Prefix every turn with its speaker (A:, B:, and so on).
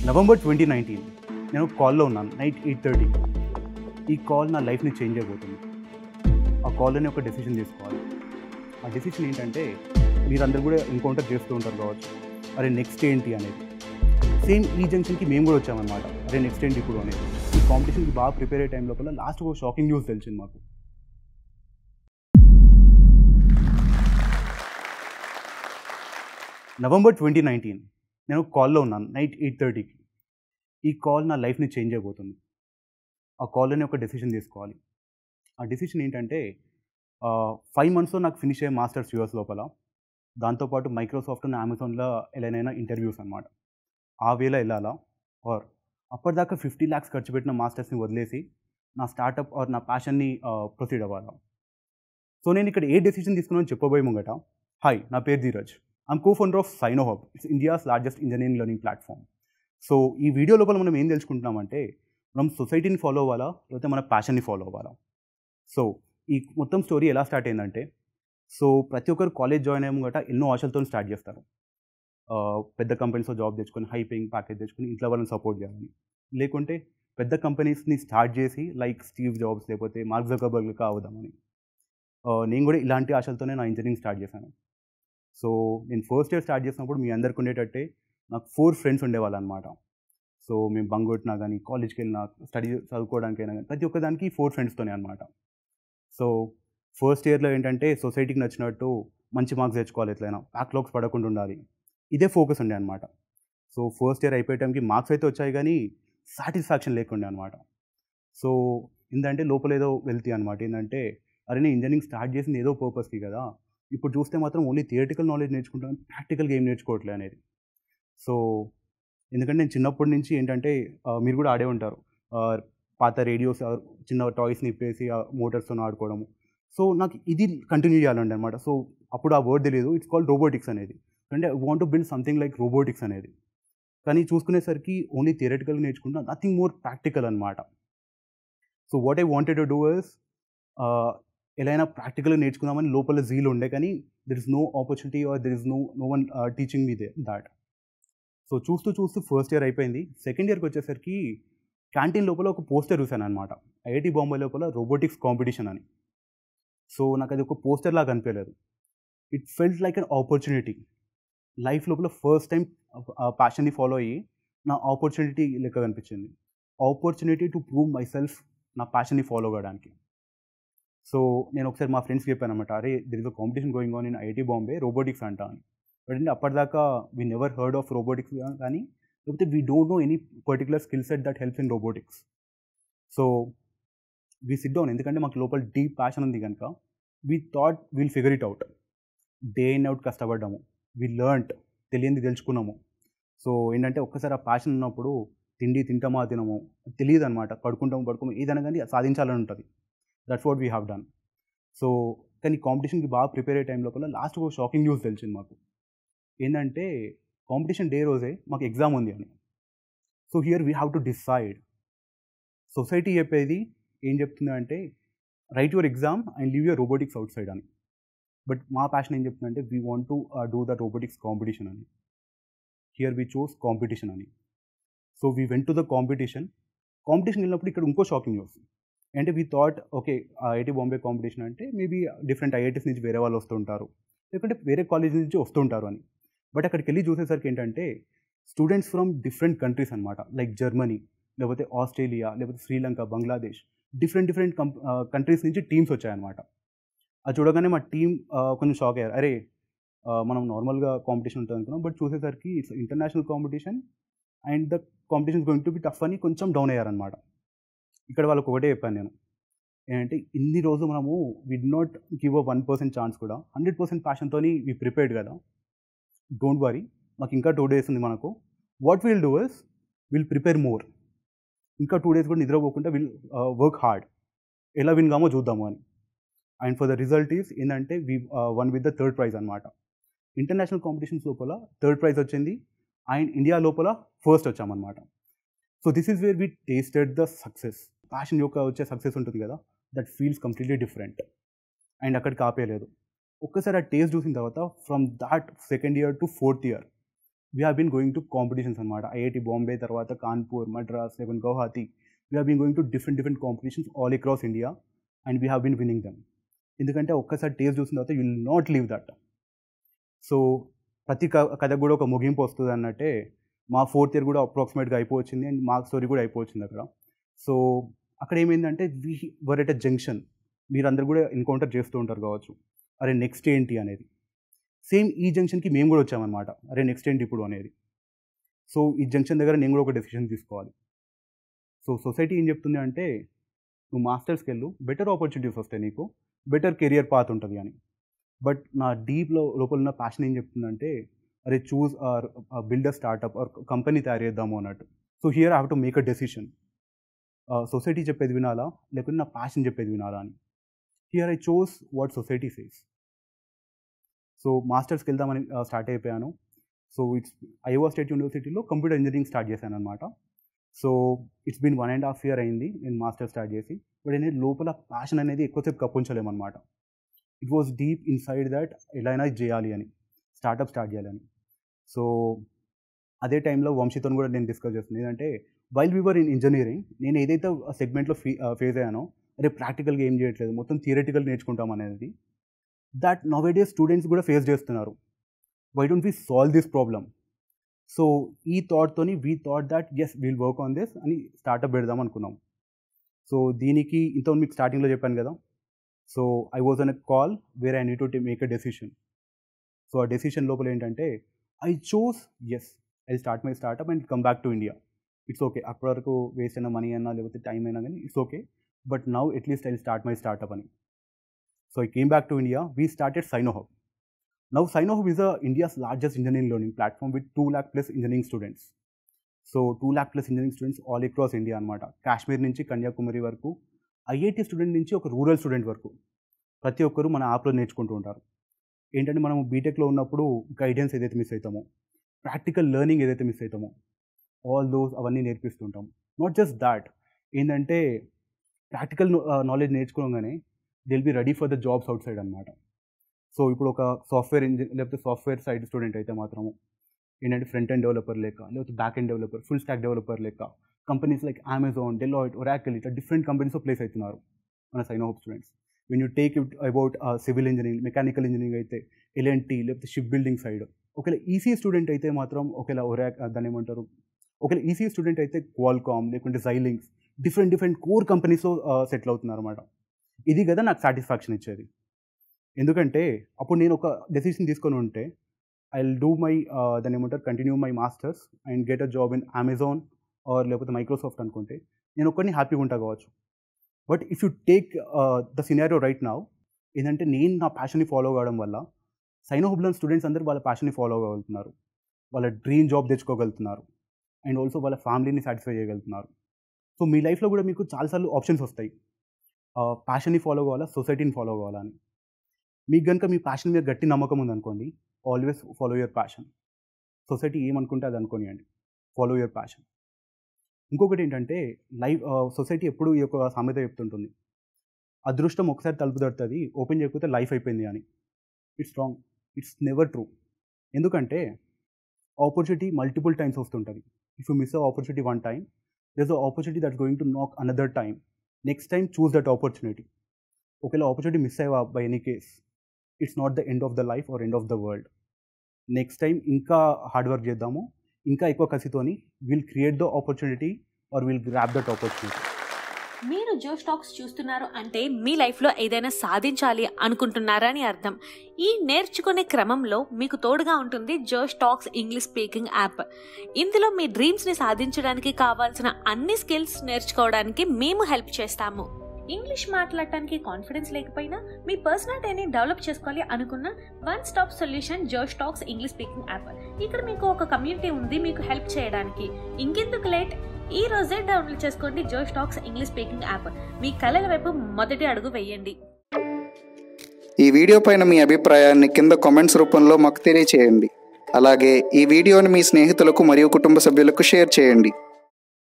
A: November twenty nineteen నేను కాల్లో ఉన్నాను నైట్ ఎయిట్ థర్టీ ఈ కాల్ నా లైఫ్ని చేంజ్ అయిపోతుంది ఆ కాల్లోనే ఒక డెసిషన్ తీసుకోవాలి ఆ డెసిషన్ ఏంటంటే మీరందరూ కూడా ఎన్కౌంటర్ చేస్తూ ఉంటారు కావచ్చు అరే నెక్స్ట్ ఏంటి అనేది సేమ్ ఈ జంక్షన్కి మేము కూడా వచ్చామన్నమాట అరే నెక్స్ట్ ఏంటి ఇప్పుడు అనేది ఈ కాంపిటీషన్కి బాగా ప్రిపేర్ అయ్యే టైం లోపల లాస్ట్ ఒక షాకింగ్ న్యూస్ తెలిసింది మాకు నవంబర్ ట్వంటీ నైన్టీన్ నేను కాల్లో ఉన్నాను నైట్ ఎయిట్ థర్టీకి ఈ కాల్ నా లైఫ్ని చేంజ్ అయిపోతుంది ఆ కాల్లోనే ఒక డెసిషన్ తీసుకోవాలి ఆ డెసిషన్ ఏంటంటే ఫైవ్ మంత్స్లో నాకు ఫినిష్ అయ్యే మాస్టర్స్ యూఎస్ లోపల దాంతోపాటు మైక్రోసాఫ్ట్ అండ్ అమెజాన్లో ఎలానైనా ఇంటర్వ్యూస్ అనమాట ఆ వేలో వెళ్ళాలా ఆర్ అప్పటిదాకా ఫిఫ్టీ ల్యాక్స్ ఖర్చు పెట్టిన మాస్టర్స్ని వదిలేసి నా స్టార్టప్ ఆర్ నా ప్యాషన్ని ప్రొసీడ్ అవ్వాలా సో నేను ఇక్కడ ఏ డెసిషన్ తీసుకున్నాను చెప్పబోయే ముంగట హాయ్ నా పేరు Dheeraj I'm co founder of Cyno Hub it's India's largest engineering learning platform so ఈ వీడియో లోపల మనం ఏం తెలుసుకుంటున్నామంటే మనం సొసైటీని ఫాలో అవ్వాలా లేకపోతే మన ప్యాషన్ని ఫాలో అవ్వాలా సో ఈ మొత్తం స్టోరీ ఎలా స్టార్ట్ అయిందంటే సో ప్రతి ఒక్కరు కాలేజ్ జాయిన్ అయ్యే ముంగట ఎన్నో ఆశలతో స్టార్ట్ చేస్తారు ఆ, పెద్ద కంపెనీస్లో జాబ్ తెచ్చుకొని హై పేయింగ్ ప్యాకేజ్ తెచ్చుకొని ఇంట్లో వాళ్ళని సపోర్ట్ చేయాలని లేకుంటే పెద్ద కంపెనీస్ని స్టార్ట్ చేసి లైక్ స్టీవ్ జాబ్స్ లేకపోతే మార్క్ జకర్బర్గ్ అవుదామని ఆ, నేను కూడా ఇలాంటి ఆశలతోనే నా ఇంజనీరింగ్ స్టార్ట్ చేశాను సో నేను ఫస్ట్ ఇయర్ స్టార్ట్ చేసినప్పుడు మీ అందరికి ఉండేటట్టే నాకు ఫోర్ ఫ్రెండ్స్ ఉండేవాళ్ళు అనమాట సో మేము బంగొట్టినా కానీ కాలేజ్కి వెళ్ళినా స్టడీ చదువుకోవడానికైనా కానీ ప్రతి ఒక్కదానికి ఫోర్ ఫ్రెండ్స్తోనే అనమాట సో ఫస్ట్ ఇయర్లో ఏంటంటే సొసైటీకి నచ్చినట్టు మంచి మార్క్స్ తెచ్చుకోవాలి ఎట్లయినా బ్యాక్లాగ్స్ పడకుండా ఉండాలి ఇదే ఫోకస్ ఉండే అనమాట సో ఫస్ట్ ఇయర్ అయిపోయే టైంకి మార్క్స్ అయితే వచ్చాయి కానీ సాటిస్ఫాక్షన్ లేకుండే అనమాట సో ఏంటంటే లోపల ఏదో వెళ్తాయి అనమాట ఏంటంటే అరే నేను ఇంజనీరింగ్ స్టార్ట్ చేసింది ఏదో పర్పస్కి కదా ఇప్పుడు చూస్తే మాత్రం ఓన్లీ థియరిటికల్ నాలెడ్జ్ నేర్చుకుంటాను ప్రాక్టికల్గా ఏం నేర్చుకోవట్లే అనేది సో ఎందుకంటే నేను చిన్నప్పటి నుంచి ఏంటంటే ఆ, మీరు కూడా ఆడే ఉంటారు ఆ, పాత రేడియోస్ ఆ, చిన్న టాయ్స్ని ఇప్పేసి మోటార్స్తో ఆడుకోవడము సో నాకు ఇది కంటిన్యూ చేయాలండి అనమాట సో అప్పుడు ఆ వర్డ్ తెలియదు ఇట్స్ కాల్డ్ రోబోటిక్స్ అనేది అంటే I want to build something like robotics అనేది కానీ చూసుకునేసరికి ఓన్లీ థియరటికల్ నేర్చుకుంటా నథింగ్ మోర్ ప్రాక్టికల్ అనమాట so what I wanted to do is ఎలా ప్రాక్టికల్గా నేర్చుకుందామని లోపల జీల్ ఉండే కానీ there is no opportunity or there is no no one teaching me they that so చూస్తూ చూస్తూ ఫస్ట్ ఇయర్ అయిపోయింది సెకండ్ ఇయర్కి వచ్చేసరికి క్యాంటీన్ లోపల ఒక పోస్టర్ చూశాను అనమాట ఐఐటి బాంబే లోపల రోబోటిక్స్ కాంపిటీషన్ అని సో నాకు అది ఒక పోస్టర్ లాగా అనిపించలేదు it felt like an opportunity life లోపల ఫస్ట్ టైం ప్యాషన్ని ఫాలో అయ్యి నా ఆపర్చునిటీ లెక్క కనిపించింది opportunity to prove my self ప్యాషన్ని ఫాలో అవ్వడానికి సో నేను ఒకసారి మా ఫ్రెండ్స్కి చెప్పాను అనమాట అరే there is a competition going on in IIT Bombay robotics అంట అని బట్ అంటే అప్పటిదాకా we never heard of robotics కానీ లేకపోతే we don't know any particular skill set that helps in robotics so we sit down ఎందుకంటే మాకు లోపల డీప్ ప్యాషన్ ఉంది కనుక we thought we'll figure it out day in out కష్టపడ్డాము we learnt తెలియంది తెలుసుకున్నాము సో ఏంటంటే ఒక్కసారి ఆ ప్యాషన్ ఉన్నప్పుడు తిండి తింటామా తినము తెలియదు అనమాట పడుకుంటాము పడుకోము ఏదైనా కానీ సాధించాలని ఉంటుంది that's what we have done so కానీ కాంపిటీషన్కి బాగా ప్రిపేర్ అయ్యే టైం లోపల లాస్ట్ ఒక షాకింగ్ న్యూస్ తెలిసింది మాకు ఏంటంటే కాంపిటీషన్ డే రోజే మాకు ఎగ్జామ్ ఉంది అని so here we have to decide society చెప్పేది ఏం చెప్తుంది అంటే write your exam and leave your robotics outside అని బట్ మా ప్యాషన్ ఏం చెప్తుందంటే we want to do the robotics competition అని హియర్ వీ చూస్ కాంపిటీషన్ అని so we went to the competition competition వెళ్ళినప్పుడు ఇక్కడ ఇంకో షాకింగ్ న్యూస్ అంటే we thought okay IIT Bombay competition అంటే మేబీ డిఫరెంట్ ఐఐటీస్ నుంచి వేరే వాళ్ళు వస్తుంటారు లేకుంటే వేరే కాలేజ్ నుంచి వస్తుంటారు అని బట్ అక్కడికి వెళ్ళి చూసేసరికి ఏంటంటే స్టూడెంట్స్ ఫ్రమ్ డిఫరెంట్ కంట్రీస్ అనమాట లైక్ జర్మనీ లేకపోతే ఆస్ట్రేలియా లేకపోతే Sri Lanka Bangladesh different different coun countries నుంచి టీమ్స్ వచ్చాయన్నమాట అది చూడగానే మా టీం కొంచెం షాక్ అయ్యారు అరే ఆ, మనం నార్మల్గా కాంపిటీషన్ ఉంటుంది అనుకున్నాం బట్ చూసేసరికి it's international competition and the competition going to be tough అని కొంచెం డౌన్ అయ్యారనమాట ఇక్కడ వాళ్ళకి ఒకటే చెప్పాను నేను ఏంటంటే ఇన్ని రోజు మనము we'd not give a one percent chance కూడా హండ్రెడ్ పర్సెంట్ ప్యాషన్తో వీ ప్రిపేర్డ్ కదా డోంట్ వరీ మాకు ఇంకా టూ డేస్ ఉంది మనకు what will do is will prepare more ఇంకా టూ డేస్ కూడా నిద్రపోకుండా విల్ వర్క్ హార్డ్ ఎలా విన్ కామో చూద్దాము అని and for the result is ఏంటంటే we won with the third prize అనమాట ఇంటర్నేషనల్ కాంపిటీషన్స్ లోపల థర్డ్ ప్రైజ్ వచ్చింది అండ్ ఇండియా లోపల ఫస్ట్ వచ్చామన్నమాట so this is where we tasted the success passion యొక్క వచ్చే సక్సెస్ ఉంటుంది కదా that feels completely different and అక్కడికి ఆపేయలేదు ఒక్కసారి ఆ టేస్ట్ చూసిన తర్వాత from that second year to fourth year we have been going to competitions అనమాట ఐఐటి బాంబే తర్వాత కాన్పూర్ మద్రాస్ లేకపోతే Guwahati we have been going to different different competitions all across India and we have been winning them ఎందుకంటే ఒక్కసారి టేస్ట్ చూసిన తర్వాత you will not leave that so ప్రతి క కథకు కూడా ఒక ముగింపు వస్తుంది అన్నట్టే మా ఫోర్త్ ఇయర్ కూడా అప్రాక్సిమేట్గా అయిపోవచ్చింది అండ్ మా స్టోరీ కూడా అయిపోవచ్చింది అక్కడ సో అక్కడ ఏమైందంటే we were at a junction మీరందరూ కూడా ఎన్కౌంటర్ చేస్తూ ఉంటారు కావచ్చు అరే నెక్స్ట్ ఏంటి అనేది సేమ్ ఈ జంక్షన్కి మేము కూడా వచ్చామన్నమాట అరే నెక్స్ట్ ఏంటి ఇప్పుడు అనేది సో ఈ జంక్షన్ దగ్గర నేను కూడా ఒక డెసిషన్ తీసుకోవాలి సో సొసైటీ ఏం చెప్తుంది అంటే నువ్వు మాస్టర్స్కి వెళ్ళు బెటర్ ఆపర్చునిటీస్ వస్తాయి నీకు బెటర్ కెరియర్ పాత్ ఉంటుంది అని బట్ నా డీప్లో లోపల ఉన్న ప్యాషన్ ఏం చెప్తుందంటే అరే choose or build a startup or company తయారు చేద్దాము అన్నట్టు so here I have to make a decision society చెప్పేది వినాలా లేకపోతే నా ప్యాషన్ చెప్పేది వినాలా అని here I chose what society says so మాస్టర్స్కి వెళ్దామని స్టార్ట్ అయిపోయాను సో ఇట్స్ ఐఓ స్టేట్ యూనివర్సిటీలో కంప్యూటర్ ఇంజనీరింగ్ స్టార్ట్ చేశాను అనమాట so it's been one and half year అయింది నేను మాస్టర్ స్టార్ట్ చేసి బట్ అనేది లోపల ప్యాషన్ అనేది ఎక్కువసేపు కప్పించలేమన్నమాట it was deep inside that ఎలా అయినా చేయాలి అని స్టార్టప్ స్టార్ట్ చేయాలని సో అదే టైంలో వంశీతో కూడా నేను డిస్కస్ చేస్తున్నాను ఏంటంటే వైల్ వీవర్ ఇన్ ఇంజనీరింగ్ నేను ఏదైతే సెగ్మెంట్లో ఫీ ఫేస్ అయ్యానో అదే ప్రాక్టికల్గా ఏం చేయట్లేదు మొత్తం థియరటికల్ నేర్చుకుంటాం అనేది దట్ నవ్ డే స్టూడెంట్స్ కూడా ఫేస్ చేస్తున్నారు why don't we solve this problem so ఈ థాట్తోని we thought that us will work on this అని స్టార్టప్ పెడదాం అనుకున్నాం సో దీనికి ఇంత మీకు స్టార్టింగ్లో చెప్పాను కదా so I was on a call where I need to make a decision so ఆ డెసిషన్ లోపల ఏంటంటే I chose as I start my startup and come back to India it's okay అప్పటి వరకు వేస్ట్ అయిన మనీ అయినా లేకపోతే time అయినా కానీ it's okay but now at least I start my startup అని so I came back to India we started Cynohub now Cynohub is a India's largest engineering learning platform with two lakh plus engineering students so two lakh plus engineering students all across India అనమాట కాశ్మీర్ నుంచి కన్యాకుమారి వరకు IIT student నుంచి ఒక rural student వరకు ప్రతి ఒక్కరు మన యాప్లో నేర్చుకుంటూ ఉంటారు ఏంటంటే మనం బీటెక్లో ఉన్నప్పుడు గైడెన్స్ ఏదైతే మిస్ అవుతామో ప్రాక్టికల్ లెర్నింగ్ ఏదైతే మిస్ అవుతామో ఆల్ దోస్ అవన్నీ నేర్పిస్తుంటాం నాట్ జస్ట్ దాట్ ఏంటంటే ప్రాక్టికల్ నాలెడ్జ్ నేర్చుకోగానే they'll be ready for the jobs outside అనమాట సో ఇప్పుడు ఒక సాఫ్ట్వేర్ ఇంజిన్ లేకపోతే సాఫ్ట్వేర్ సైడ్ స్టూడెంట్ అయితే మాత్రము ఏంటంటే ఫ్రంట్ ఎండ్ డెవలపర్ లేక లేకపోతే back end developer full stack developer లేక companies like Amazon Deloitte Oracle ఇట్లా డిఫరెంట్ కంపెనీస్లో ప్లేస్ అవుతున్నారు మన Cynohub students when you take it about civil engineering mechanical engineering అయితే ఎల్ఎన్టీ లేకపోతే షిప్ బిల్డింగ్ సైడ్ ఒకవేళ ఈసీ స్టూడెంట్ అయితే మాత్రం ఒకవేళ ఒరాక్ దాన్ని ఏమంటారు ఒకవేళ ఈసీ స్టూడెంట్ అయితే క్వాల్కామ్ లేకుంటే జైలింగ్స్ డిఫరెంట్ డిఫరెంట్ కోర్ కంపెనీస్లో సెటిల్ అవుతున్నారు అనమాట ఇది కదా నాకు సాటిస్ఫాక్షన్ ఇచ్చేది ఎందుకంటే అప్పుడు నేను ఒక డెసిషన్ తీసుకొని ఉంటే ఐ విల్ డూ మై దాన్ని ఏమంటారు continue my masters and get a job in Amazon or లేకపోతే మైక్రోసాఫ్ట్ అనుకుంటే నేను ఒక్కరిని హ్యాపీగా ఉంటా కావచ్చు but if you take the scenario right now ఏంటంటే నేను నా ప్యాషన్ని ఫాలో కావడం వల్ల సైనో హుబ్లన్ స్టూడెంట్స్ అందరూ వాళ్ళ ప్యాషన్ని ఫాలో అవ్వగలుగుతున్నారు వాళ్ళ డ్రీమ్ జాబ్ తెచ్చుకోగలుగుతున్నారు అండ్ ఆల్సో వాళ్ళ ఫ్యామిలీని సాటిస్ఫై చేయగలుగుతున్నారు సో మీ లైఫ్లో కూడా మీకు చాలాసార్లు ఆప్షన్స్ వస్తాయి ప్యాషన్ని ఫాలో కావాలా సొసైటీని ఫాలో కావాలా అని మీకు కనుక మీ ప్యాషన్ మీద గట్టి నమ్మకం ఉందనుకోండి always follow your passion society ఏమనుకుంటే అది అనుకోనియండి ఫాలో యువర్ ప్యాషన్ ఇంకొకటి ఏంటంటే లైఫ్ సొసైటీ ఎప్పుడు ఈ యొక్క సామెత చెప్తుంటుంది అదృష్టం ఒకసారి తలుపు దొరుకుతుంది ఓపెన్ చేయకపోతే లైఫ్ అయిపోయింది అని it's wrong it's never true ఎందుకంటే ఆపర్చునిటీ మల్టిపుల్ టైమ్స్ వస్తుంటుంది if you miss a opportunity one time there's a opportunity that going to knock another time next time choose that opportunity ఒకవేళ opportunity miss అయ్యా by any case it's not the end of the life or end of the world next time ఇంకా hard work చేద్దాము ఇంకా ఎక్కువ కసితోని will create the opportunity or will grab that opportunity
B: మీరు Josh stocks చూస్తున్నారు అంటే మీ లైఫ్లో ఏదైనా సాధించాలి అనుకుంటున్నారా అని అర్థం ఈ నేర్చుకునే క్రమంలో మీకు తోడుగా ఉంటుంది Josh Talks English speaking app ఇందులో మీ డ్రీమ్స్ని సాధించడానికి కావాల్సిన అన్ని స్కిల్స్ నేర్చుకోవడానికి మేము హెల్ప్ చేస్తాము ఇంగ్లీష్ మాట్లాడటానికి కాన్ఫిడెన్స్ లేకపోయినా మీ పర్సనాలిటీని డెవలప్ చేసుకోవాలి అనుకున్న one stop solution Josh Talks English speaking app ఇక్కడ మీకు ఒక కమ్యూనిటీ ఉంది మీకు హెల్ప్ చేయడానికి ఇంకెందుకు లేట్ ఈ రోజే డౌన్లోడ్ చేసుకోండి Josh Talks English speaking app మీ కళల వైపు మొదటి అడుగు వేయండి
C: ఈ వీడియో పైన మీ అభిప్రాయాన్ని కింద కామెంట్స్ రూపంలో మాకు తెలియచేయండి అలాగే ఈ వీడియోని మీ స్నేహితులకు మరియు కుటుంబ సభ్యులకు షేర్ చేయండి